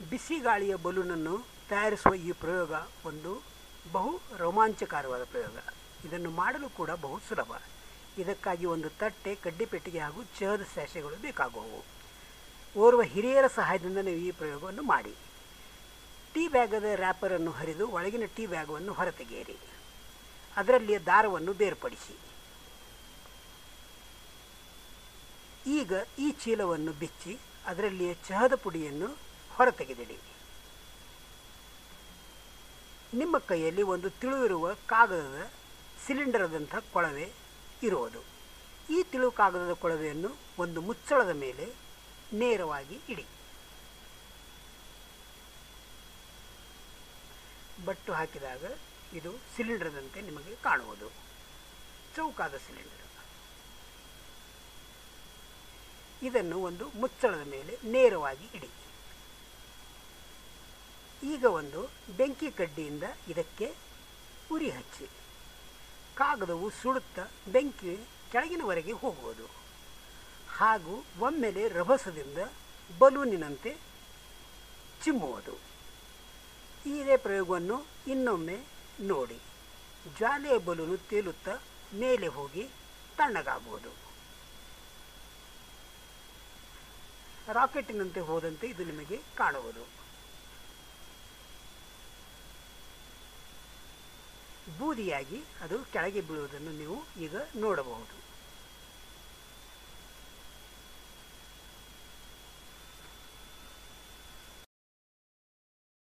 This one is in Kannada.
ಬಿಸಿ ಗಾಳಿಯ ಬಲೂನನ್ನು ತಯಾರಿಸುವ ಈ ಪ್ರಯೋಗ ಒಂದು ಬಹು ರೋಮಾಂಚಕಾರವಾದ ಪ್ರಯೋಗ ಇದನ್ನು ಮಾಡಲು ಕೂಡ ಬಹು ಸುಲಭ ಇದಕ್ಕಾಗಿ ಒಂದು ತಟ್ಟೆ ಕಡ್ಡಿಪೆಟ್ಟಿಗೆ ಹಾಗೂ ಚಹದ ಸ್ಯಾಶೆಗಳು ಬೇಕಾಗುವವು ಓರ್ವ ಹಿರಿಯರ ಸಹಾಯದಿಂದ ನೀವು ಈ ಪ್ರಯೋಗವನ್ನು ಮಾಡಿ ಟೀ ಬ್ಯಾಗದ ರ್ಯಾಪರನ್ನು ಹರಿದು ಒಳಗಿನ ಟೀ ಬ್ಯಾಗವನ್ನು ಹೊರತೆಗೆಯಿರಿ ಅದರಲ್ಲಿಯ ದಾರವನ್ನು ಬೇರ್ಪಡಿಸಿ ಈಗ ಈ ಚೀಲವನ್ನು ಬಿಚ್ಚಿ ಅದರಲ್ಲಿಯ ಚಹದ ಪುಡಿಯನ್ನು ಹೊರತೆಗೆದಿಡಿ ನಿಮ್ಮ ಕೈಯಲ್ಲಿ ಒಂದು ತಿಳಿದಿರುವ ಕಾಗದದ ಸಿಲಿಂಡರದಂಥ ಕೊಳವೆ ಇರುವುದು ಈ ತಿಳು ಕಾಗದದ ಕೊಳವೆಯನ್ನು ಒಂದು ಮುಚ್ಚಳದ ಮೇಲೆ ನೇರವಾಗಿ ಇಡಿ ಬಟ್ಟು ಹಾಕಿದಾಗ ಇದು ಸಿಲಿಂಡರ್ದಂತೆ ನಿಮಗೆ ಕಾಣುವುದು ಚೌಕಾದ ಸಿಲಿಂಡರ್ ಇದನ್ನು ಒಂದು ಮುಚ್ಚಳದ ಮೇಲೆ ನೇರವಾಗಿ ಇಡಿ ಈಗ ಒಂದು ಬೆಂಕಿ ಕಡ್ಡಿಯಿಂದ ಇದಕ್ಕೆ ಉರಿ ಹಚ್ಚಿ ಕಾಗದವು ಸುಡುತ್ತಾ ಬೆಂಕಿ ಕೆಳಗಿನವರೆಗೆ ಹೋಗುವುದು ಹಾಗೂ ಒಮ್ಮೆಲೆ ರಭಸದಿಂದ ಬಲೂನಿನಂತೆ ಚಿಮ್ಮುವುದು ಇದೇ ಪ್ರಯೋಗವನ್ನು ಇನ್ನೊಮ್ಮೆ ನೋಡಿ ಜ್ವಾಲೆಯ ಬಲೂನು ತೇಲುತ್ತಾ ಮೇಲೆ ಹೋಗಿ ತಣ್ಣಗಾಗುವುದು ರಾಕೆಟಿನಂತೆ ಹೋದಂತೆ ಇದು ನಿಮಗೆ ಕಾಣುವುದು ಬೂದಿಯಾಗಿ ಅದು ಕೆಳಗೆ ಬೀಳುವುದನ್ನು ನೀವು ಈಗ ನೋಡಬಹುದು